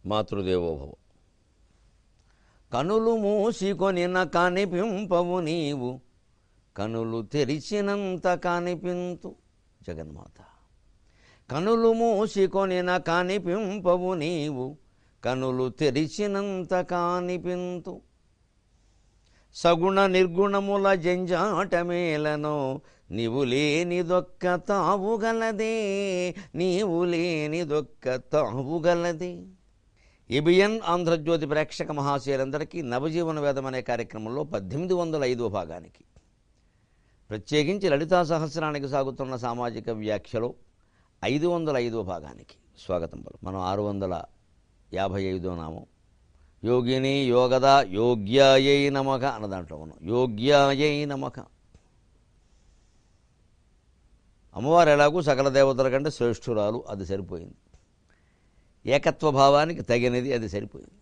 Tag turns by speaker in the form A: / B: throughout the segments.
A: మాతృదేవోభవ కనులు మూసికొనిన కానిపింపవు నీవు కనులు తెరిచినంత కానిపింతు జగన్మాత కనులు మూసికొనిన కానిపింపవు నీవు కనులు తెరిచినంత కానిపింతు సగుణ నిర్గుణముల జంజాటమేలను నీవు లేనిదొక్క తావుగలదే నీవు లేనిదొక్క తావుగలదే ఎబిఎన్ ఆంధ్రజ్యోతి ప్రేక్షక మహాశయులందరికీ నవజీవన వేదం అనే కార్యక్రమంలో పద్దెనిమిది వందల ఐదో భాగానికి ప్రత్యేకించి లలితా సహస్రానికి సాగుతున్న సామాజిక వ్యాఖ్యలో ఐదు వందల ఐదో భాగానికి స్వాగతం పలు మనం ఆరు వందల యాభై ఐదో నామం యోగిని యోగద యోగ్యాయై నమక అన్న దాంట్లో ఉన్నాం యోగ్యాయై నమక అమ్మవారు ఎలాగూ సకల దేవతల కంటే శ్రేష్ఠురాలు అది సరిపోయింది ఏకత్వ భావానికి తగినది అది సరిపోయింది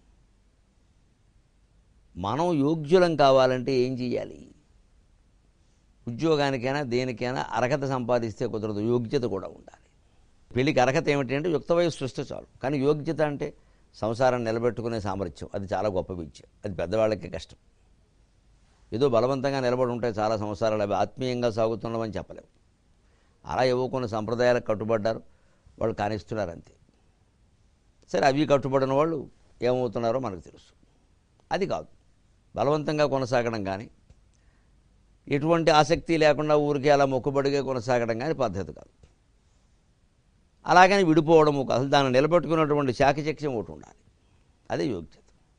A: మనం యోగ్యులం కావాలంటే ఏం చెయ్యాలి ఉద్యోగానికైనా దేనికైనా అర్హత సంపాదిస్తే కుదరదు యోగ్యత కూడా ఉండాలి పెళ్లికి అర్హత ఏమిటి అంటే యుక్త వయస్సు సృష్టి చాలు కానీ యోగ్యత అంటే సంసారం నిలబెట్టుకునే సామర్థ్యం అది చాలా గొప్ప విద్య అది పెద్దవాళ్ళకి కష్టం ఏదో బలవంతంగా నిలబడి ఉంటే చాలా సంవత్సరాలు అవి ఆత్మీయంగా సాగుతున్నవని చెప్పలేము అలా ఏవో కొన్ని సంప్రదాయాలకు కట్టుబడ్డారు వాళ్ళు కానిస్తున్నారు అంతే సరే అవి కట్టుబడిన వాళ్ళు ఏమవుతున్నారో మనకు తెలుసు అది కాదు బలవంతంగా కొనసాగడం కానీ ఎటువంటి ఆసక్తి లేకుండా ఊరికే అలా మొక్కుబడిగా కొనసాగడం కానీ పద్ధతి కాదు అలాగని విడిపోవడము కాదు దాన్ని నిలబెట్టుకున్నటువంటి శాఖచక్యం ఒకటి ఉండాలి అదే యోగ్యత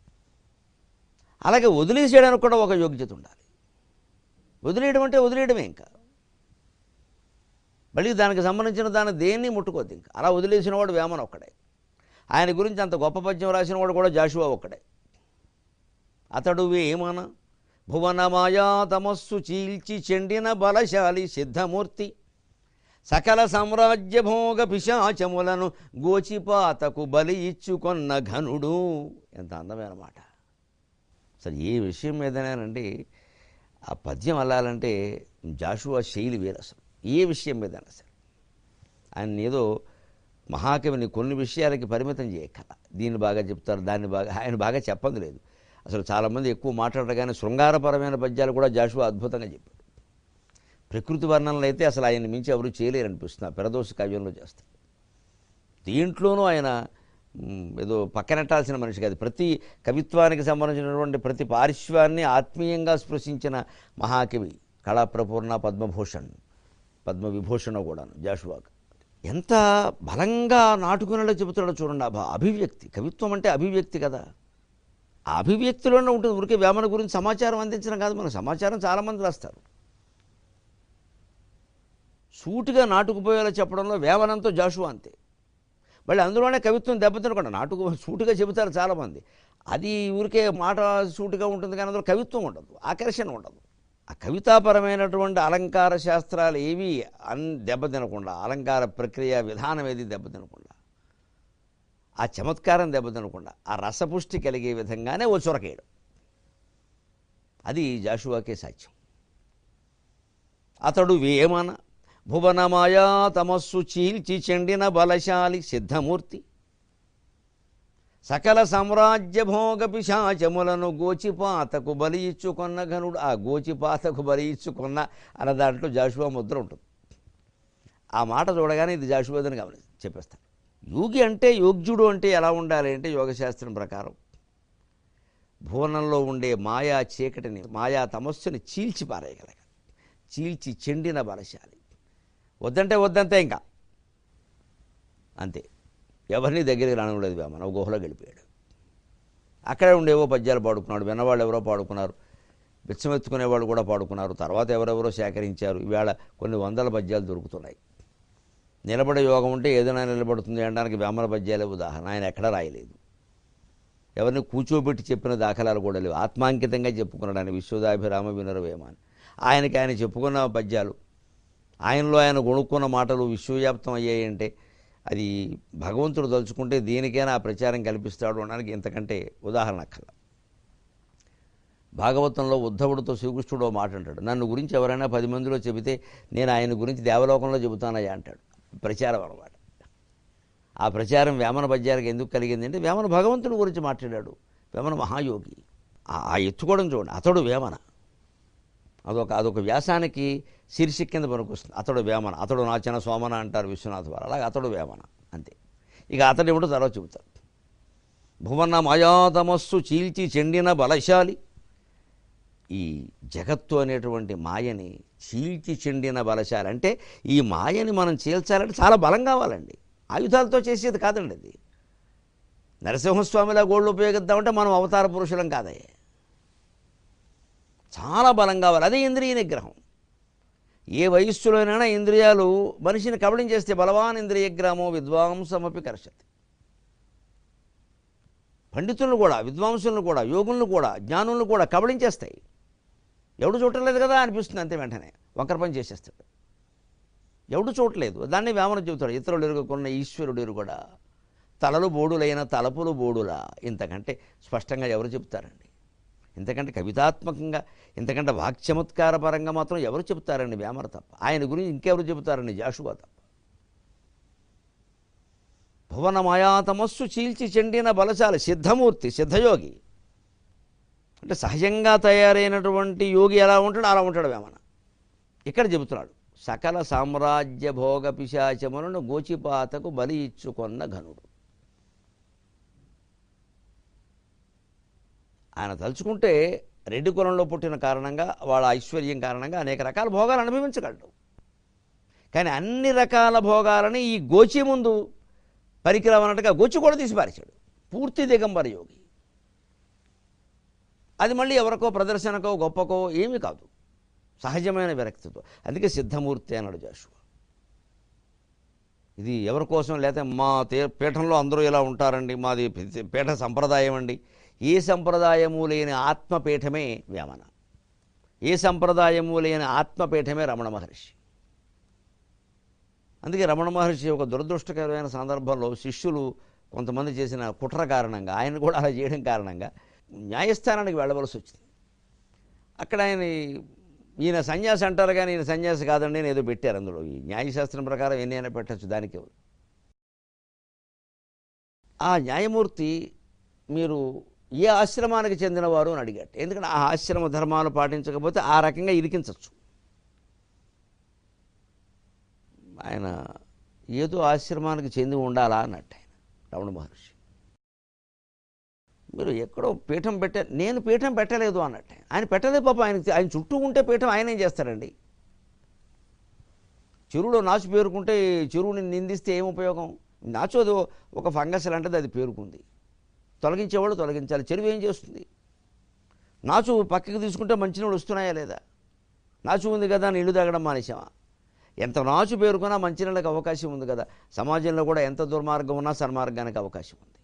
A: అలాగే వదిలేసేయడానికి కూడా ఒక యోగ్యత ఉండాలి వదిలేయడం అంటే వదిలేయడమే ఇంకా మళ్ళీ దానికి సంబంధించిన దాన్ని దేన్ని ముట్టుకోద్దు ఇంకా అలా వదిలేసిన వాడు వేమన ఒక్కడే ఆయన గురించి అంత గొప్ప పద్యం రాసిన వాడు కూడా జాషువా ఒక్కడే అతడు వేమన భువనమాయా తమస్సు చీల్చి చెండిన బలశాలి సిద్ధమూర్తి సకల సామ్రాజ్య భోగ పిశాచములను గోచిపాతకు బలి ఇచ్చుకొన్న ఘనుడు ఎంత అందమైన మాట అసలు ఏ విషయం మీదనేనండి ఆ పద్యం అల్లాలంటే జాషువా శైలి వేరు అసలు ఏ విషయం మీదైనా సరే ఆయన ఏదో మహాకవిని కొన్ని విషయాలకి పరిమితం చేయక్కల దీన్ని బాగా చెప్తారు దాన్ని బాగా ఆయన బాగా చెప్పదు లేదు అసలు చాలామంది ఎక్కువ మాట్లాడరు కానీ శృంగారపరమైన పద్యాలు కూడా జాషువా అద్భుతంగా చెప్పాడు ప్రకృతి వర్ణనలు అయితే అసలు ఆయన మించి ఎవరు చేయలేరు అనిపిస్తుంది ఆ పెరదోష కావ్యంలో చేస్తారు దీంట్లోనూ ఆయన మ్, ఏదో పక్కనెట్టాల్సిన మనిషి కాదు ప్రతి కవిత్వానికి సంబంధించినటువంటి ప్రతి పారిశ్వాన్ని ఆత్మీయంగా స్పృశించిన మహాకవి కళాప్రపూర్ణ పద్మభూషణ్ పద్మవిభూషణ కూడాను జాషువాకు ఎంత బలంగా నాటుకునేలా చెబుతాడో చూడండి ఆ భా- అభివ్యక్తి కవిత్వం అంటే అభివ్యక్తి కదా ఆ అభివ్యక్తిలోనే ఉంటుంది ఊరికే వేమన గురించి సమాచారం అందించడం కాదు మనకు సమాచారం చాలామంది రాస్తారు సూటిగా నాటుకుపోయేలా చెప్పడంలో వేమనంతో జాషువా అంతే మళ్ళీ అందులోనే కవిత్వం దెబ్బతినకుండా నాటుకు సూటిగా చెబుతారు చాలామంది అది ఊరికే మాట సూటిగా ఉంటుంది కానీ అందులో కవిత్వం ఉండదు ఆకర్షణ ఉండదు ఆ కవితాపరమైనటువంటి అలంకార శాస్త్రాలు ఏవి అన్ దెబ్బతినకుండా అలంకార ప్రక్రియ విధానం ఏది దెబ్బతినకుండా ఆ చమత్కారం దెబ్బతినకుండా ఆ రసపుష్టి కలిగే విధంగానే ఓ చొరకేయడం అది జాషువాకే సాధ్యం అతడు వేమన భువనమాయా తమస్సు చీల్చి చెండిన బలశాలి సిద్ధమూర్తి సకల సామ్రాజ్య భోగ పిశాచములను గోచిపాతకు బలి ఇచ్చుకున్న ఘనుడు ఆ గోచిపాతకు బలి ఇచ్చుకున్న అన్న దాంట్లో జాషువా ముద్ర ఉంటుంది ఆ మాట చూడగానే ఇది జాషువాదని గమని చెప్పేస్తాను యోగి అంటే యోగ్యుడు అంటే ఎలా ఉండాలి అంటే యోగశాస్త్రం ప్రకారం భువనంలో ఉండే మాయా చీకటిని మాయా తమస్సుని చీల్చి పారేయగలగాలి చీల్చి చెండిన బలశాలి వద్దంటే వద్దంతే ఇంకా అంతే ఎవరిని దగ్గరికి రానివ్వలేదు వేమన ఒక గుహలో గడిపాడు అక్కడే ఉండేవో పద్యాలు పాడుకున్నాడు విన్నవాళ్ళు ఎవరో పాడుకున్నారు బిచ్చమెత్తుకునేవాళ్ళు కూడా పాడుకున్నారు తర్వాత ఎవరెవరో సేకరించారు ఈవేళ కొన్ని వందల పద్యాలు దొరుకుతున్నాయి నిలబడే యోగం ఉంటే ఏదైనా నిలబడుతుంది అనడానికి వేమన పద్యాలే ఉదాహరణ ఆయన ఎక్కడా రాయలేదు ఎవరిని కూర్చోబెట్టి చెప్పిన దాఖలాలు కూడా లేవు ఆత్మాంకితంగా చెప్పుకున్నాడు ఆయన విశ్వదాభిరామ వినరవేమ అని ఆయనకి ఆయన చెప్పుకున్న పద్యాలు ఆయనలో ఆయన కొనుక్కున్న మాటలు విశ్వవ్యాప్తం అయ్యాయంటే అది భగవంతుడు తలుచుకుంటే దేనికైనా ఆ ప్రచారం కల్పిస్తాడు అనడానికి ఇంతకంటే ఉదాహరణ అక్కల భాగవతంలో ఉద్ధవుడితో శ్రీకృష్ణుడు ఓ మాట అంటాడు నన్ను గురించి ఎవరైనా పది మందిలో చెబితే నేను ఆయన గురించి దేవలోకంలో చెబుతానయ్యా అంటాడు ప్రచారం అనమాట ఆ ప్రచారం వేమన పద్యాలకు ఎందుకు కలిగింది అంటే వేమన భగవంతుని గురించి మాట్లాడాడు వేమన మహాయోగి ఆ- ఆ ఎత్తుకోవడం చూడండి అతడు వేమన అదొక అదొక వ్యాసానికి శీర్షిక కింద పనికొస్తుంది అతడు వేమన అతడు నాచన సోమన అంటారు విశ్వనాథ్ వారు అలాగే అతడు వేమన అంతే ఇక అతడు ఏమిటో తర్వాత చెబుతారు భువన మాయాతమస్సు చీల్చి చెండిన బలశాలి ఈ జగత్తు అనేటువంటి మాయని చీల్చి చెండిన బలశాలి అంటే ఈ మాయని మనం చీల్చాలంటే చాలా బలం కావాలండి ఆయుధాలతో చేసేది కాదండి అది నరసింహస్వామిలా గోళ్ళు ఉపయోగిద్దామంటే మనం అవతార పురుషులం కాదయ్యే చాలా బలం కావాలి అదే ఇంద్రియ నిగ్రహం ఏ వయస్సులోనైనా ఇంద్రియాలు మనిషిని కబళించేస్తే బలవాన్ ఇంద్రియగ్రామో విద్వాంసమపి కర్షతి పండితులను కూడా విద్వాంసులను కూడా యోగులను కూడా జ్ఞానులను కూడా కబళించేస్తాయి ఎవడు చూడలేదు కదా అనిపిస్తుంది అంతే వెంటనే వంకర పని చేసేస్తాడు ఎవడు చూడలేదు దాన్ని వేమన చెబుతాడు ఇతరులు ఎరుగుకున్న ఈశ్వరుడు ఎరుగుడా తలలు బోడులైన తలపులు బోడులా ఇంతకంటే స్పష్టంగా ఎవరు చెప్తారండి ఇంతకంటే కవితాత్మకంగా ఇంతకంటే వాక్చమత్కార పరంగా మాత్రం ఎవరు చెప్తారండి వేమన తప్ప ఆయన గురించి ఇంకెవరు చెబుతారండి జాషువా తప్ప భువన మాయాతమస్సు చీల్చి చెండిన బలశాలి సిద్ధమూర్తి సిద్ధయోగి అంటే సహజంగా తయారైనటువంటి యోగి ఎలా ఉంటాడు అలా ఉంటాడు వేమన ఇక్కడ చెబుతున్నాడు సకల సామ్రాజ్య భోగ పిశాచములను గోచిపాతకు బలి ఇచ్చుకొన్న ఘనుడు ఆయన తలుచుకుంటే రెడ్డి కులంలో పుట్టిన కారణంగా వాళ్ళ ఐశ్వర్యం కారణంగా అనేక రకాల భోగాలు అనుభవించగలడు కానీ అన్ని రకాల భోగాలని ఈ గోచి ముందు పరికరం గోచి కూడా తీసి పారేశాడు పూర్తి దిగంబర యోగి అది మళ్ళీ ఎవరికో ప్రదర్శనకో గొప్పకో ఏమీ కాదు సహజమైన విరక్తితో అందుకే సిద్ధమూర్తి అన్నాడు జాషువా ఇది ఎవరి కోసం లేకపోతే మా తే పీఠంలో అందరూ ఇలా ఉంటారండి మాది పీ- పీఠ సంప్రదాయం అండి ఏ సంప్రదాయము లేని ఆత్మపీఠమే వేమన ఏ సంప్రదాయము లేని ఆత్మపీఠమే రమణ మహర్షి అందుకే రమణ మహర్షి ఒక దురదృష్టకరమైన సందర్భంలో శిష్యులు కొంతమంది చేసిన కుట్ర కారణంగా ఆయన కూడా అలా చేయడం కారణంగా న్యాయస్థానానికి వెళ్ళవలసి వచ్చింది అక్కడ ఆయన ఈయన సన్యాసి అంటారు కానీ ఈయన సన్యాసి కాదండి అని ఏదో పెట్టారు అందులో ఈ న్యాయశాస్త్రం ప్రకారం ఎన్ని అయినా పెట్టచ్చు దానికి ఆ న్యాయమూర్తి మీరు ఏ ఆశ్రమానికి చెందినవారు అని అడిగాడు ఎందుకంటే ఆ ఆశ్రమ ధర్మాలు పాటించకపోతే ఆ రకంగా ఇరికించవచ్చు ఆయన ఏదో ఆశ్రమానికి చెంది ఉండాలా అన్నట్టు ఆయన రమణ మహర్షి మీరు ఎక్కడో పీఠం పెట్టారు నేను పీఠం పెట్టలేదు అన్నట్టు ఆయన పెట్టలేదు పాప ఆయన ఆయన చుట్టూ ఉంటే పీఠం ఆయన ఏం చేస్తారండి చెరువులో నాచు పేరుకుంటే చెరువుని నిందిస్తే ఏం ఉపయోగం నాచు అది ఒక ఫంగస్ లాంటిది అది పేరుకుంది తొలగించేవాళ్ళు తొలగించాలి చెరువు ఏం చేస్తుంది నాచు పక్కకి తీసుకుంటే మంచినీళ్ళు వస్తున్నాయా లేదా నాచు ఉంది కదా నీళ్లు తాగడం మానేసామా ఎంత నాచు పేరుకున్నా మంచినీళ్ళకి అవకాశం ఉంది కదా సమాజంలో కూడా ఎంత దుర్మార్గం ఉన్నా సన్మార్గానికి అవకాశం ఉంది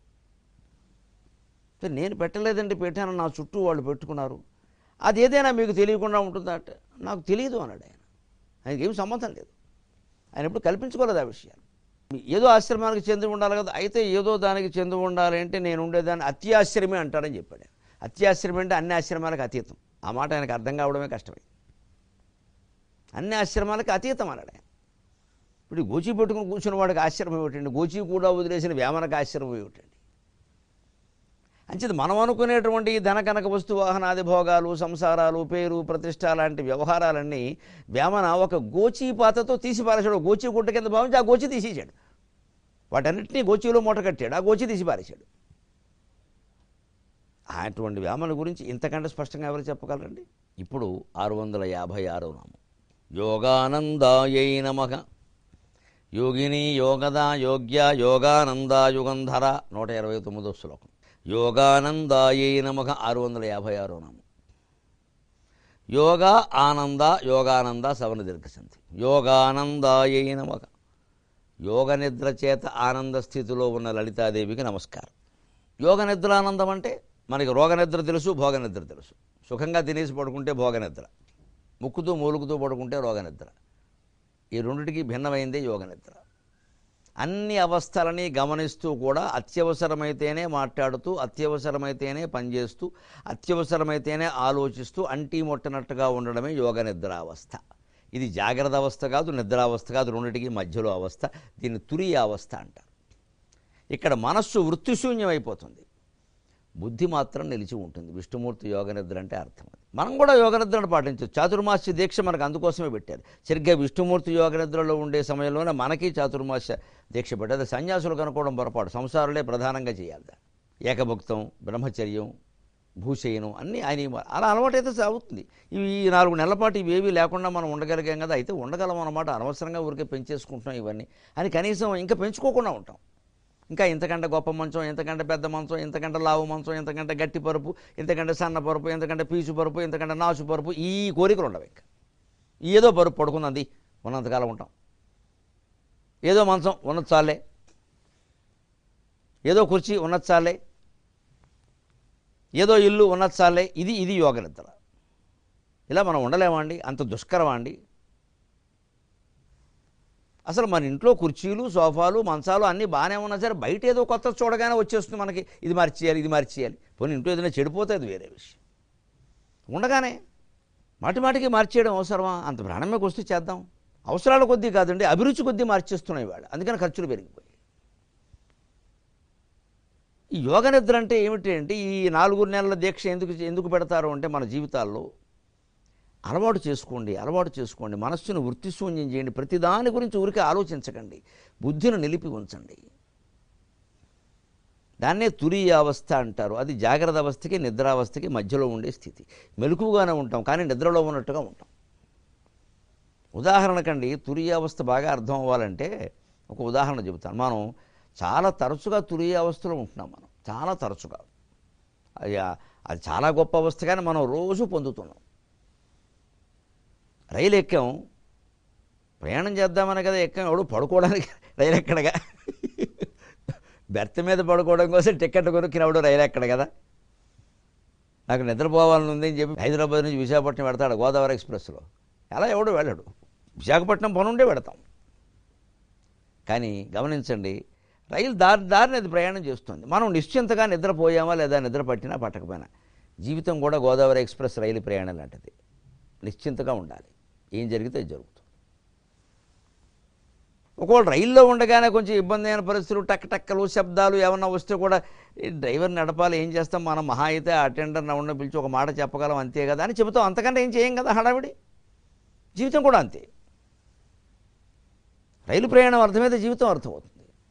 A: సో నేను పెట్టలేదండి పెట్టాను నా చుట్టూ వాళ్ళు పెట్టుకున్నారు అది ఏదైనా మీకు తెలియకుండా ఉంటుందా అంటే నాకు తెలియదు అన్నాడు ఆయన ఆయనకి ఏం సంబంధం లేదు ఆయన ఎప్పుడు కల్పించుకోలేదు ఆ విషయాలు ఏదో ఆశ్రమానికి చెంది ఉండాలి కదా అయితే ఏదో దానికి చెంది ఉండాలి అంటే నేను ఉండేదాన్ని అత్యాశ్రమే అంటాడని చెప్పాడు ఆయన. అత్యాశ్రమం అంటే అన్ని ఆశ్రమాలకు అతీతం ఆ మాట ఆయనకు అర్థం కావడమే కష్టమే అన్ని ఆశ్రమాలకు అతీతం అన్నాడు ఆయన ఇప్పుడు ఈ గోచి పెట్టుకుని కూర్చున్న వాడికి ఆశ్రమం ఏమిటండి గోచి కూడా వదిలేసిన వేమనకు ఆశ్రమం ఏమిటండి అంచేది మనం అనుకునేటువంటి ఈ ధన కనక వస్తు వాహనాది భోగాలు సంసారాలు పేరు ప్రతిష్ట లాంటి వ్యవహారాలన్నీ వేమన ఒక గోచీ పాతతో తీసి పారేశాడు ఒక గోచీ గుట్ట కింద భావించి ఆ గోచి తీసేశాడు వాటన్నిటినీ గోచీలో మూట కట్టాడు ఆ గోచి తీసి పారేశాడు అటువంటి వేమన గురించి ఇంతకంటే స్పష్టంగా ఎవరు చెప్పగలరండి ఇప్పుడు ఆరు వందల యాభై ఆరో నామం యోగానందాయై నమః యోగిని యోగదా యోగ్య యోగానంద యుగంధర నూట ఇరవై తొమ్మిదో శ్లోకం యోగానందాయై నమః ఆరు వందల యాభై ఆరో నామం యోగ ఆనంద యోగానంద సవన దీర్ఘసంధి యోగానందాయై నమః యోగ నిద్ర చేత ఆనంద స్థితిలో ఉన్న లలితాదేవికి నమస్కారం యోగ నిద్ర ఆనందం అంటే మనకి రోగ నిద్ర తెలుసు భోగ నిద్ర తెలుసు సుఖంగా తినేసి పడుకుంటే భోగ నిద్ర ముక్కుతూ మూలుగుతూ పడుకుంటే రోగ నిద్ర ఈ రెండిటికి భిన్నమైందే యోగ నిద్ర అన్ని అవస్థలని గమనిస్తూ కూడా అత్యవసరమైతేనే మాట్లాడుతూ అత్యవసరమైతేనే పనిచేస్తూ అత్యవసరమైతేనే ఆలోచిస్తూ అంటీ మొట్టనట్టుగా ఉండడమే యోగ నిద్ర అవస్థ ఇది జాగ్రత్త అవస్థ కాదు నిద్రావస్థ కాదు రెండిటికి మధ్యలో అవస్థ దీన్ని తురియ అవస్థ అంటారు ఇక్కడ మనస్సు వృత్తిశూన్యం అయిపోతుంది బుద్ధి మాత్రం నిలిచి ఉంటుంది విష్ణుమూర్తి యోగనిద్ర అంటే అర్థం అది మనం కూడా యోగనిద్రను పాటించవచ్చు చాతుర్మాస్య దీక్ష మనకు అందుకోసమే పెట్టారు సరిగ్గా విష్ణుమూర్తి యోగనిద్రలో ఉండే సమయంలోనే మనకి చాతుర్మాస్య దీక్ష పెట్టారు సన్యాసులు కనుక్కోవడం పొరపాటు సంసారులే ప్రధానంగా చేయాలి దాన్ని. ఏకభుక్తం బ్రహ్మచర్యం భూషయనం అన్నీ ఆయన అలా అలవాటైతే అవుతుంది ఇవి ఈ నాలుగు నెలల పాటు ఇవేవి లేకుండా మనం ఉండగలిగాం కదా అయితే ఉండగలం అన్నమాట అనవసరంగా ఊరికే పెంచేసుకుంటున్నాం ఇవన్నీ అని కనీసం ఇంకా పెంచుకోకుండా ఉంటాం ఇంకా ఇంతకంటే గొప్ప మంచం ఇంతకంటే పెద్ద మంచం ఇంతకంటే లావు మంచం ఇంతకంటే గట్టి పరుపు ఇంతకంటే సన్న పరుపు ఇంతకంటే పీచు పరుపు ఇంతకంటే నాచు పరుపు ఈ కోరికలు ఉండవు ఇంకా ఏదో పరుపు పడుకుంది ఉన్నంతకాలం ఉంటాం ఏదో మంచం ఉన్నది చాలే ఏదో కుర్చీ ఉన్నది చాలే ఏదో ఇల్లు ఉన్నది చాలే ఇది ఇది యోగ నిద్ర ఇలా మనం ఉండలేమా అండి అంత దుష్కరమా అండి అసలు మన ఇంట్లో కుర్చీలు సోఫాలు మంచాలు అన్నీ బాగానే ఉన్నా సరే బయట ఏదో కొత్త చూడగానే వచ్చేస్తుంది మనకి ఇది మార్చేయాలి ఇది మార్చేయాలి పోనీ ఇంట్లో ఏదైనా చెడిపోతే అది వేరే విషయం ఉండగానే మాటి మాటికి మార్చేయడం అవసరమా అంత ప్రాణంలోకి వస్తే చేద్దాం అవసరాల కొద్దీ కాదండి అభిరుచి కొద్దీ మార్చేస్తున్నాయి వాళ్ళు అందుకని ఖర్చులు పెరిగిపోయాయి ఈ యోగ నిద్ర అంటే ఏమిటి అంటే ఈ నాలుగు నెలల దీక్ష ఎందుకు ఎందుకు పెడతారు అంటే మన జీవితాల్లో అలవాటు చేసుకోండి అలవాటు చేసుకోండి మనస్సును వృత్తిశూన్యం చేయండి ప్రతి దాని గురించి ఊరికే ఆలోచించకండి బుద్ధిని నిలిపి ఉంచండి దాన్నే తురీయ అవస్థ అంటారు అది జాగ్రత్త అవస్థకి నిద్రావస్థకి మధ్యలో ఉండే స్థితి మెలకుగానే ఉంటాం కానీ నిద్రలో ఉన్నట్టుగా ఉంటాం ఉదాహరణకండి తురీయ అవస్థ బాగా అర్థం అవ్వాలంటే ఒక ఉదాహరణ చెబుతాను మనం చాలా తరచుగా తురీయ అవస్థలో ఉంటున్నాం మనం చాలా తరచుగా అది అది చాలా గొప్ప అవస్థ కానీ మనం రోజు పొందుతున్నాం రైలు ఎక్కాం ప్రయాణం చేద్దామని కదా ఎక్కాం ఎవడు పడుకోవడానికి రైలు ఎక్కడగా బెర్త్ మీద పడుకోవడం కోసం టికెట్ కొనుక్కినప్పుడు రైలు ఎక్కడ కదా నాకు నిద్రపోవాలని ఉంది అని చెప్పి హైదరాబాద్ నుంచి విశాఖపట్నం పెడతాడు గోదావరి ఎక్స్ప్రెస్లో అలా ఎవడు వెళ్ళడు విశాఖపట్నం పనుండే పెడతాం కానీ గమనించండి రైలు దారి దారిని అది ప్రయాణం చేస్తుంది మనం నిశ్చింతగా నిద్రపోయామా లేదా నిద్ర పట్టినా పట్టకపోయినా జీవితం కూడా గోదావరి ఎక్స్ప్రెస్ రైలు ప్రయాణం లాంటిది నిశ్చింతగా ఉండాలి ఏం జరిగితే అది జరుగుతుంది ఒకవేళ రైల్లో ఉండగానే కొంచెం ఇబ్బంది అయిన పరిస్థితులు టక్ టక్కలు శబ్దాలు ఏమన్నా వస్తే కూడా ఈ డ్రైవర్ నడపాలి ఏం చేస్తాం మనం మహా అయితే అటెండర్ ఉన్న పిలిచి ఒక మాట చెప్పగలం అంతే కదా అని చెబుతాం అంతకంటే ఏం చేయం కదా హడావిడి జీవితం కూడా అంతే రైలు ప్రయాణం అర్థమైతే జీవితం అర్థమవుతుంది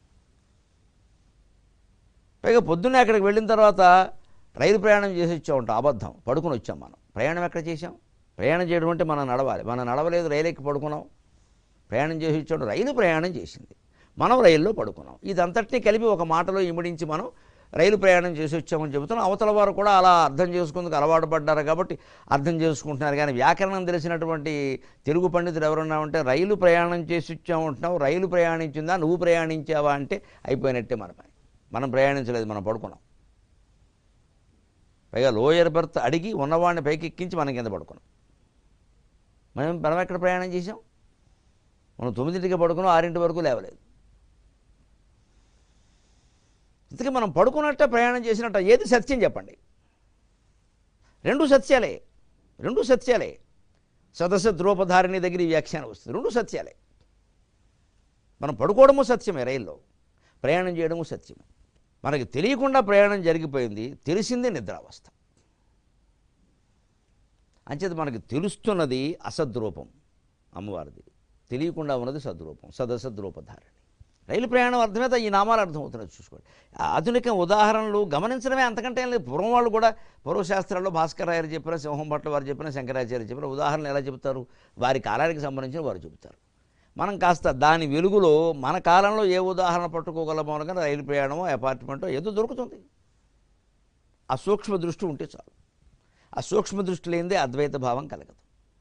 A: పైగా పొద్దున్నే అక్కడికి వెళ్ళిన తర్వాత రైలు ప్రయాణం చేసి వచ్చా ఉంటాం అబద్ధం పడుకుని వచ్చాం మనం ప్రయాణం ఎక్కడ చేసాం ప్రయాణం చేయడం అంటే మనం నడవాలి మనం నడవలేదు రైలు ఎక్కి పడుకున్నాం ప్రయాణం చేసి వచ్చాడు రైలు ప్రయాణం చేసింది మనం రైల్లో పడుకున్నాం ఇదంతటినీ కలిపి ఒక మాటలో ఇమిడించి మనం రైలు ప్రయాణం చేసి వచ్చామని చెబుతున్నాం అవతల వారు కూడా అలా అర్థం చేసుకుందుకు అలవాటు పడ్డారు కాబట్టి అర్థం చేసుకుంటున్నారు కానీ వ్యాకరణం తెలిసినటువంటి తెలుగు పండితులు ఎవరున్నా ఉంటే రైలు ప్రయాణం చేసి వచ్చామంటున్నావు రైలు ప్రయాణించిందా నువ్వు ప్రయాణించావా అంటే అయిపోయినట్టే మన పని మనం ప్రయాణించలేదు మనం పడుకున్నాం పైగా లోయర్ బెర్త్ అడిగి ఉన్నవాడిని పైకి ఎక్కించి మనం కింద పడుకున్నాం మనం మనం ఎక్కడ ప్రయాణం చేసాం మనం తొమ్మిదింటికి పడుకున్నాం ఆరింటి వరకు లేవలేదు ఇంతకీ మనం పడుకున్నట్టే ప్రయాణం చేసినట్ట ఏది సత్యం చెప్పండి రెండు సత్యాలే రెండు సత్యాలే సదస్య ద్రోపధారిణి దగ్గర ఈ వ్యాఖ్యానం వస్తుంది రెండు సత్యాలే మనం పడుకోవడము సత్యమే రైల్లో ప్రయాణం చేయడము సత్యమే మనకి తెలియకుండా ప్రయాణం జరిగిపోయింది తెలిసిందే నిద్రావస్థ అంచేత మనకి తెలుస్తున్నది అసద్రూపం అమ్మవారిది తెలియకుండా ఉన్నది సద్రూపం సదసద్రూపధారిణి రైలు ప్రయాణం అర్థమైతే ఈ నామాలు అర్థమవుతున్నాయి చూసుకోండి ఆధునిక ఉదాహరణలు గమనించడమే అంతకంటే ఏం లేదు పూర్వం వాళ్ళు కూడా పూర్వశాస్త్రాల్లో భాస్కరాయలు చెప్పిన సింహం భట్ల వారు చెప్పిన శంకరాచార్య చెప్పిన ఉదాహరణలు ఎలా చెబుతారు వారి కాలానికి సంబంధించిన వారు చెబుతారు మనం కాస్త దాని వెలుగులో మన కాలంలో ఏ ఉదాహరణ పట్టుకోగలమో అనగా రైలు ప్రయాణమో అపార్ట్మెంటో ఏదో దొరుకుతుంది ఆ సూక్ష్మ దృష్టి ఉంటే చాలు ఆ సూక్ష్మ దృష్టి లేనిదే అద్వైత భావం కలగదు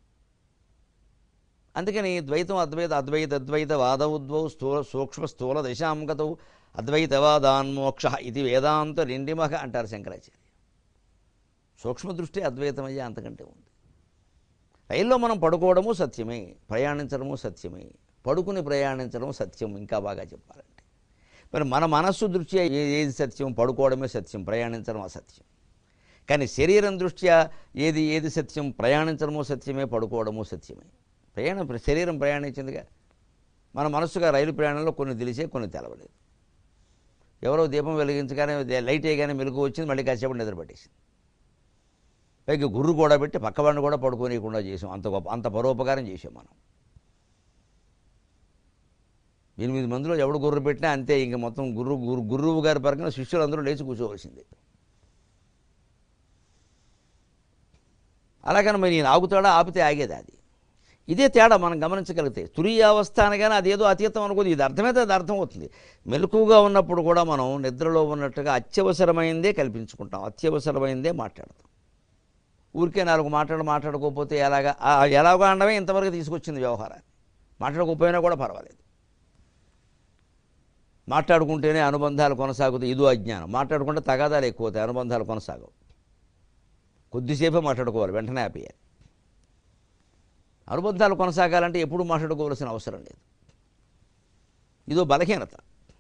A: అందుకని ద్వైతం అద్వైత అద్వైత అద్వైత వాదవుద్వౌ స్థూల సూక్ష్మ స్థూల దశాంగతౌ అద్వైతవాదాన్మోక్ష ఇది వేదాంత రెండిమహ అంటారు శంకరాచార్య సూక్ష్మ దృష్టి అద్వైతమయ్యే అంతకంటే ఉంది రైల్లో మనం పడుకోవడము సత్యమే ప్రయాణించడము సత్యమే పడుకుని ప్రయాణించడం సత్యం ఇంకా బాగా చెప్పాలంటే మరి మన మనస్సు దృష్ట్యా ఏ- ఏది సత్యం పడుకోవడమే సత్యం ప్రయాణించడం అసత్యం కానీ శరీరం దృష్ట్యా ఏది ఏది సత్యం ప్రయాణించడము సత్యమే పడుకోవడము సత్యమే ప్రయాణం శరీరం ప్రయాణించిందిగా మన మనస్సుగా రైలు ప్రయాణంలో కొన్ని తెలిసే కొన్ని తెలవలేదు ఎవరో దీపం వెలిగించగానే దే- లైట్ వేయగానే మెలకు వచ్చింది మళ్ళీ కాసేపు నిద్ర పట్టేసింది పైకి గుర్రు కూడా పెట్టి పక్కవాడిని కూడా పడుకోనియకుండా చేసాం అంత గొప్ప అంత పరోపకారం చేసాం మనం ఎనిమిది మందిలో ఎవడు గుర్రు పెట్టినా అంతే ఇంక మొత్తం గుర్రు గురు గురువు గారి పరకన శిష్యులు అందరూ లేచి కూర్చోవలసిందే అలాగని మరి ఈయన ఆగుతాడా ఆపితే ఆగేది అది ఇదే తేడా మనం గమనించగలిగితే తురీయావస్థ అనగానే అదేదో అతీతం అనుకోదు ఇది అర్థమైతే అది అర్థం అవుతుంది మెలకుగా ఉన్నప్పుడు కూడా మనం నిద్రలో ఉన్నట్టుగా అత్యవసరమైందే కల్పించుకుంటాం అత్యవసరమైందే మాట్లాడతాం ఊరికే నాలుగు మాట్లాడు మాట్లాడుకోకపోతే ఎలాగా ఆ ఎలాగో అనడమే ఇంతవరకు తీసుకొచ్చింది వ్యవహారాన్ని మాట్లాడుకోకపోయినా కూడా పర్వాలేదు మాట్లాడుకుంటేనే అనుబంధాలు కొనసాగుతాయి ఇదో అజ్ఞానం మాట్లాడుకుంటే తగాదాలు ఎక్కువ అవుతాయి అనుబంధాలు కొనసాగవు కొద్దిసేపే మాట్లాడుకోవాలి వెంటనే ఆపేయాలి అనుబంధాలు కొనసాగాలంటే ఎప్పుడు మాట్లాడుకోవాల్సిన అవసరం లేదు ఇదో బలహీనత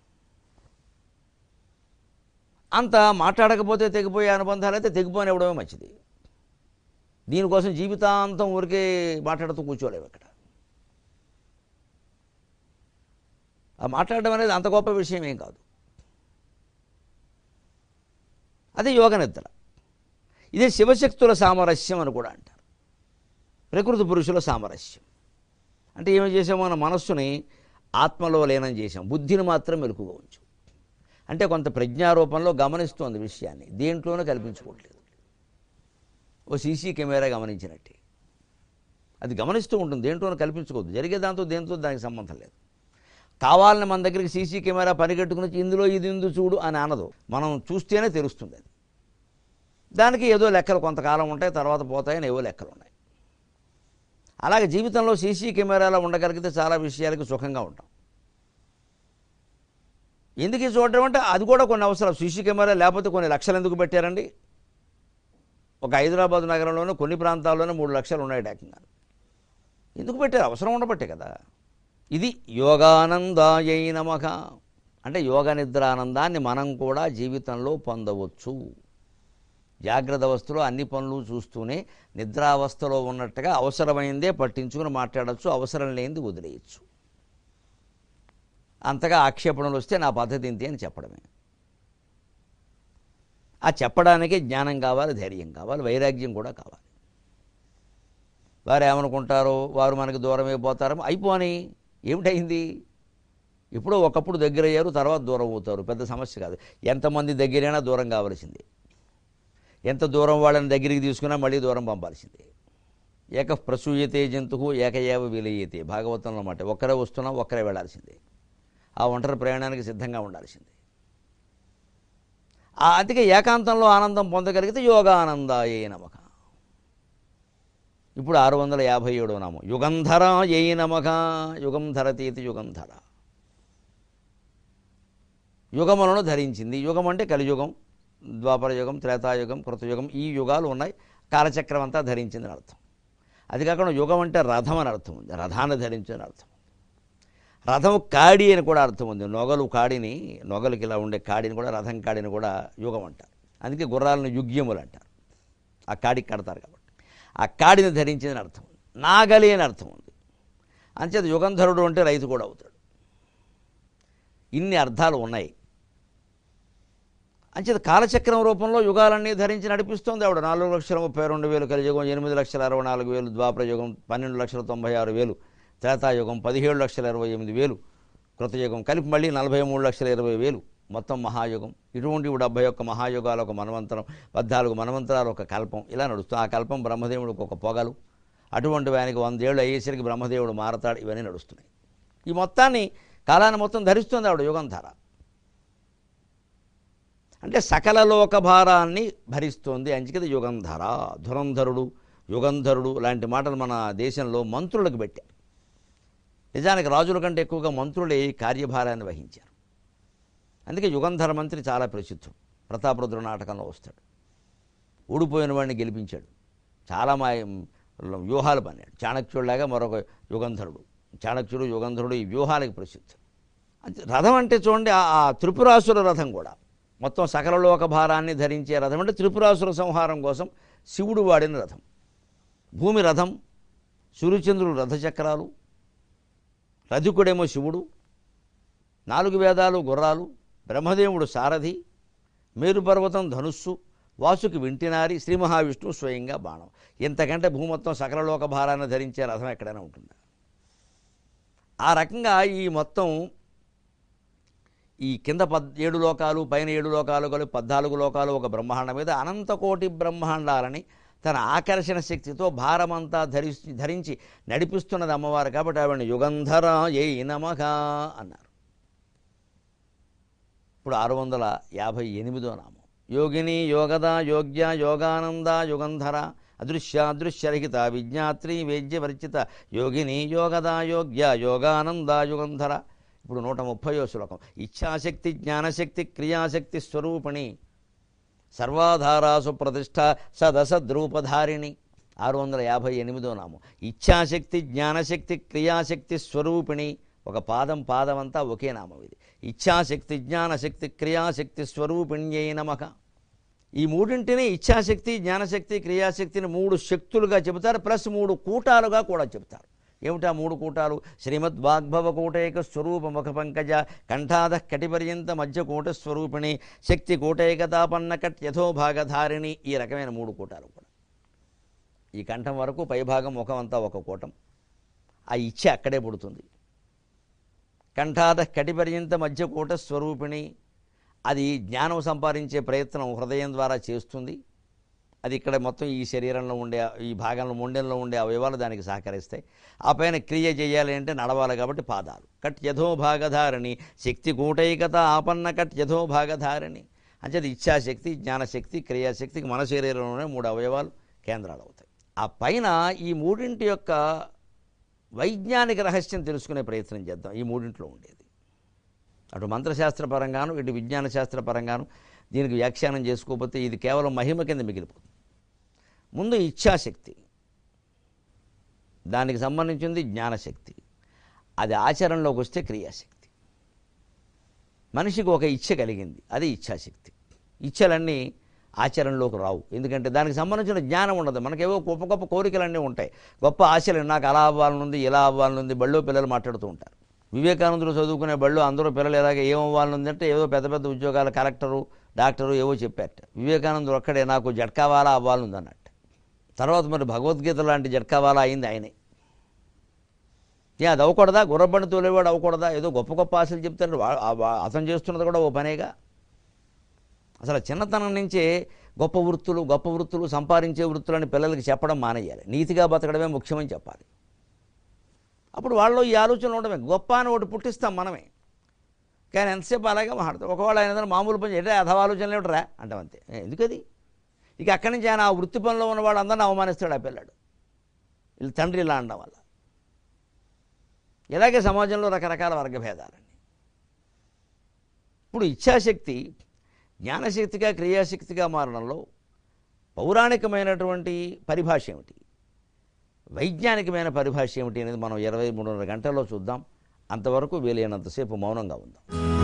A: అంత మాట్లాడకపోతే తెగిపోయే అనుబంధాలు అయితే తెగిపోనివ్వడమే మంచిది దీనికోసం జీవితాంతం ఊరికే మాట్లాడుతూ కూర్చోలేవు ఇక్కడ ఆ మాట్లాడడం అనేది అంత గొప్ప విషయం ఏం కాదు అదే యోగ నిద్ర ఇదే శివశక్తుల సామరస్యం అని కూడా అంటారు ప్రకృతి పురుషుల సామరస్యం అంటే ఏమి చేసాం మన మనస్సుని ఆత్మలో లీనం చేసాం బుద్ధిని మాత్రం మెలకుగా ఉంచు అంటే కొంత ప్రజ్ఞారూపంలో గమనిస్తోంది విషయాన్ని దేంట్లోనూ కల్పించుకోవట్లేదు ఓ సీసీ కెమెరా గమనించినట్టే అది గమనిస్తూ ఉంటుంది దేంట్లోనూ కల్పించుకోవద్దు జరిగే దాంతో దేంతో దానికి సంబంధం లేదు కావాలని మన దగ్గరికి సీసీ కెమెరా పరిగెట్టుకుని వచ్చి ఇందులో ఇది ఇందు చూడు అని అనదు మనం చూస్తేనే తెలుస్తుంది అది దానికి ఏదో లెక్కలు కొంతకాలం ఉంటాయి తర్వాత పోతాయని ఏవో లెక్కలు ఉన్నాయి అలాగే జీవితంలో సీసీ కెమెరాలో ఉండగలిగితే చాలా విషయాలకి సుఖంగా ఉంటాం ఎందుకు ఇది చూడటం అంటే అది కూడా కొన్ని అవసరాలు సీసీ కెమెరా లేకపోతే కొన్ని లక్షలు ఎందుకు పెట్టారండి ఒక హైదరాబాద్ నగరంలోనే కొన్ని ప్రాంతాల్లోనే మూడు లక్షలు ఉన్నాయి ఏకంగా ఎందుకు పెట్టారు అవసరం ఉండబట్టే కదా ఇది యోగానందాయై నమః అంటే యోగ నిద్రానందాన్ని మనం కూడా జీవితంలో పొందవచ్చు జాగ్రత్త అవస్థలో అన్ని పనులు చూస్తూనే నిద్రావస్థలో ఉన్నట్టుగా అవసరమైందే పట్టించుకుని మాట్లాడచ్చు అవసరం లేనిది వదిలేయచ్చు అంతగా ఆక్షేపణలు వస్తే నా పద్ధతి ఇంతే అని చెప్పడమే ఆ చెప్పడానికే జ్ఞానం కావాలి ధైర్యం కావాలి వైరాగ్యం కూడా కావాలి వారు ఏమనుకుంటారో వారు మనకి దూరం అయిపోతారో అయిపోని ఏమిటైంది ఇప్పుడు ఒకప్పుడు దగ్గర అయ్యారు తర్వాత దూరం అవుతారు పెద్ద సమస్య కాదు ఎంతమంది దగ్గరైనా దూరం కావాల్సిందే ఎంత దూరం వాళ్ళని దగ్గరికి తీసుకున్నా మళ్ళీ దూరం పంపాల్సిందే ఏక ప్రసూయతే జంతువు ఏకయేవ విలయతే భాగవతంలో మాట ఒక్కరే వస్తున్నాం ఒక్కరే వెళ్ళాల్సిందే ఆ ఒంటరి ప్రయాణానికి సిద్ధంగా ఉండాల్సిందే ఆ అందుకే ఏకాంతంలో ఆనందం పొందగలిగితే యోగానందాయే నమక ఇప్పుడు ఆరు వందల యాభై ఏడో నామం యుగంధర ఏ నమక యుగం ధరతీతి యుగంధర యుగములను ధరించింది యుగం అంటే కలియుగం ద్వాపర యుగం త్రేతాయుగం కృతయుగం ఈ యుగాలు ఉన్నాయి కాలచక్రం అంతా ధరించిందని అర్థం అది కాకుండా యుగం అంటే రథం అని అర్థం ఉంది రథాన్ని ధరించిందని అర్థం ఉంది రథం కాడి అని కూడా అర్థం ఉంది నొగలు కాడిని నొగలకి ఇలా ఉండే కాడిని కూడా రథం కాడిని కూడా యుగం అంటారు అందుకే గుర్రాలను యుగ్యములు అంటారు ఆ కాడికి కడతారు కాబట్టి ఆ కాడిని ధరించిందని అర్థం ఉంది నాగలి అని అర్థం ఉంది అంచేత యుగంధరుడు అంటే రైతు కూడా అవుతాడు ఇన్ని అర్థాలు ఉన్నాయి అంచేత కాలచక్రం రూపంలో యుగాలన్నీ ధరించి నడిపిస్తోంది ఆవిడ నాలుగు లక్షల ముప్పై రెండు వేలు కలియుగం ఎనిమిది లక్షల అరవై నాలుగు వేలు ద్వాపర యుగం పన్నెండు లక్షల తొంభై ఆరు వేలు త్రేతాయుగం పదిహేడు లక్షల ఇరవై ఎనిమిది వేలు కృతయుగం కలిపి మళ్ళీ నలభై మూడు లక్షల ఇరవై వేలు మొత్తం మహాయుగం ఇటువంటి డెబ్బై ఒక్క మహాయుగాలు ఒక మనవంతరం పద్నాలుగు మనవంతరాలు ఒక కల్పం ఇలా నడుస్తుంది ఆ కల్పం బ్రహ్మదేవుడికి ఒక పొగలు అటువంటి ఆయనకి వందేళ్ళు అయ్యేసరికి బ్రహ్మదేవుడు మారతాడు ఇవన్నీ నడుస్తున్నాయి ఈ మొత్తాన్ని కాలాన్ని మొత్తం ధరిస్తుంది ఆవిడ యుగంధార అంటే సకల లోక భారాన్ని భరిస్తోంది అంచికది యుగంధర ధురంధరుడు యుగంధరుడు లాంటి మాటలు మన దేశంలో మంత్రులకు పెట్టారు నిజానికి రాజుల కంటే ఎక్కువగా మంత్రులే ఈ కార్యభారాన్ని వహించారు అందుకే యుగంధర మంత్రి చాలా ప్రసిద్ధుడు ప్రతాపరుద్ర నాటకంలో వస్తాడు ఊడిపోయిన వాడిని గెలిపించాడు చాలా మా వ్యూహాలు పన్నాడు చాణక్యుడిలాగా మరొక యుగంధరుడు చాణక్యుడు యుగంధరుడు ఈ వ్యూహాలకు ప్రసిద్ధుడు అంతే రథం అంటే చూడండి ఆ- ఆ త్రిపురాసుర రథం కూడా మొత్తం సకల లోక భారాన్ని ధరించే రథం అంటే త్రిపురాసుర సంహారం కోసం శివుడు వాడిన రథం భూమి రథం సూర్యచంద్రుడు రథచక్రాలు రధికుడేమో శివుడు నాలుగు వేదాలు గుర్రాలు బ్రహ్మదేవుడు సారథి మేరుపర్వతం ధనుస్సు వాసుకి వింటినారి శ్రీ మహావిష్ణువు స్వయంగా బాణం ఇంతకంటే భూమొత్తం సకల లోక భారాన్ని ధరించే రథం ఎక్కడైనా ఉంటుందా ఆ రకంగా ఈ మొత్తం ఈ కింద పద్ ఏడు లోకాలు పైన ఏడు లోకాలు కలిపి పద్నాలుగు లోకాలు ఒక బ్రహ్మాండం మీద అనంతకోటి బ్రహ్మాండాలని తన ఆకర్షణ శక్తితో భారమంతా ధరించి ధరించి నడిపిస్తున్నది అమ్మవారు కాబట్టి ఆవిడని యుగంధర ఏ నమః అన్నారు ఇప్పుడు ఆరు వందల యాభై ఎనిమిదో నామం యోగిని యోగద యోగ్య యోగానంద యుగంధర అదృశ్య అదృశ్యరహిత విజ్ఞాత్రి వేద్యవర్జిత యోగిని యోగద యోగ్య యోగానంద యుగంధర ఇప్పుడు నూట ముప్పయో శ్లోకం ఇచ్ఛాశక్తి జ్ఞానశక్తి క్రియాశక్తి స్వరూపిణి సర్వాధారాసు ప్రతిష్ట సదసద్రూపధారిణి ఆరు వందల యాభై ఎనిమిదో నామం ఇచ్ఛాశక్తి జ్ఞానశక్తి క్రియాశక్తి స్వరూపిణి ఒక పాదం పాదం అంతా ఒకే నామం ఇది ఇచ్ఛాశక్తి జ్ఞానశక్తి క్రియాశక్తి స్వరూపిణ్యై నమః ఈ మూడింటిని ఇచ్ఛాశక్తి జ్ఞానశక్తి క్రియాశక్తిని మూడు శక్తులుగా చెబుతారు ప్లస్ మూడు కూటాలుగా కూడా చెబుతారు ఏమిటా మూడు కూటాలు శ్రీమద్ వాగ్భవ కూటైక స్వరూప ముఖ పంకజ కంఠాద కటిపర్యంత మధ్య కూట స్వరూపిణి శక్తి కూటైకతాపన్న కట్ యథోభాగధారిణి ఈ రకమైన మూడు కూటాలు కూడా ఈ కంఠం వరకు పైభాగం ముఖం అంతా ఒక కూటం ఆ ఇచ్చ అక్కడే పుడుతుంది కంఠాద కటిపర్యంత మధ్య కూట స్వరూపిణి అది జ్ఞానం సంపాదించే ప్రయత్నం హృదయం ద్వారా చేస్తుంది అది ఇక్కడ మొత్తం ఈ శరీరంలో ఉండే ఈ భాగంలో ముండెంలో ఉండే అవయవాలు దానికి సహకరిస్తాయి ఆ పైన క్రియ చేయాలి అంటే నడవాలి కాబట్టి పాదాలు కట్ యథోభాగధారిణి శక్తి కూటైకత ఆపన్న కట్ యథోభాగధారిణి అంచేది ఇచ్ఛాశక్తి జ్ఞానశక్తి క్రియాశక్తికి మన శరీరంలోనే మూడు అవయవాలు కేంద్రాలు అవుతాయి ఆ పైన ఈ మూడింటి యొక్క వైజ్ఞానిక రహస్యం తెలుసుకునే ప్రయత్నం చేద్దాం ఈ మూడింట్లో ఉండేది అటు మంత్రశాస్త్రపరంగాను ఇటు విజ్ఞాన శాస్త్రపరంగాను దీనికి వ్యాఖ్యానం చేసుకోకపోతే ఇది కేవలం మహిమ కింద మిగిలిపోతుంది ముందు ఇచ్ఛాశక్తి దానికి సంబంధించింది జ్ఞానశక్తి అది ఆచరణలోకి వస్తే క్రియాశక్తి మనిషికి ఒక ఇచ్చ కలిగింది అది ఇచ్ఛాశక్తి ఇచ్చలన్నీ ఆచరణలోకి రావు ఎందుకంటే దానికి సంబంధించిన జ్ఞానం ఉండదు మనకేవో గొప్ప గొప్ప కోరికలన్నీ ఉంటాయి గొప్ప ఆశలు నాకు అలా అవ్వాలనుంది ఇలా అవ్వాలనుంది బళ్ళో పిల్లలు మాట్లాడుతూ ఉంటారు వివేకానందులు చదువుకునే బళ్ళు అందరూ పిల్లలు ఎలాగ ఏం అవ్వాలనుంది అంటే ఏదో పెద్ద పెద్ద ఉద్యోగాలు కలెక్టరు డాక్టరు ఏవో చెప్పారట వివేకానందుడు ఒక్కడే నాకు జట్కావాలా అవ్వాలనుంది అన్నట్టు తర్వాత మరి భగవద్గీత లాంటి జట్కావాలా అయింది ఆయనే ఏ అది అవ్వకూడదా గుర్రబండి తోలేవాడు అవ్వకూడదా ఏదో గొప్ప గొప్ప ఆశలు చెప్తాడు వా- ఆ వా- అతను చేస్తున్నది కూడా ఓ పనేగా అసలు చిన్నతనం నుంచే గొప్ప వృత్తులు గొప్ప వృత్తులు సంపాదించే వృత్తులని పిల్లలకి చెప్పడం మానేయాలి నీతిగా బతకడమే ముఖ్యమని చెప్పాలి అప్పుడు వాళ్ళలో ఈ ఆలోచనలు ఉండమే గొప్ప అని ఒకటి పుట్టిస్తాం మనమే కానీ ఎంతసేపు అలాగే మాట్లాడతాం ఒకవేళ ఆయన ఏదైనా మామూలు పని చేస్తే అథవ ఆలోచనలు ఏమిట్రా అంటాం అంతే ఏ, ఎందుకది ఇక అక్కడి నుంచి ఆయన ఆ వృత్తి పనిలో ఉన్న వాడు అందరిని అవమానిస్తాడు ఆ పిల్లాడు వీళ్ళ తండ్రి ఇలా అనడం వల్ల ఇలాగే సమాజంలో రకరకాల వర్గభేదాలండి ఇప్పుడు ఇచ్ఛాశక్తి జ్ఞానశక్తిగా క్రియాశక్తిగా మారడంలో పౌరాణికమైనటువంటి పరిభాష ఏమిటి వైజ్ఞానికమైన పరిభాష ఏమిటి అనేది మనం ఇరవై మూడున్నర గంటల్లో చూద్దాం అంతవరకు వీలైనంతసేపు మౌనంగా ఉందాం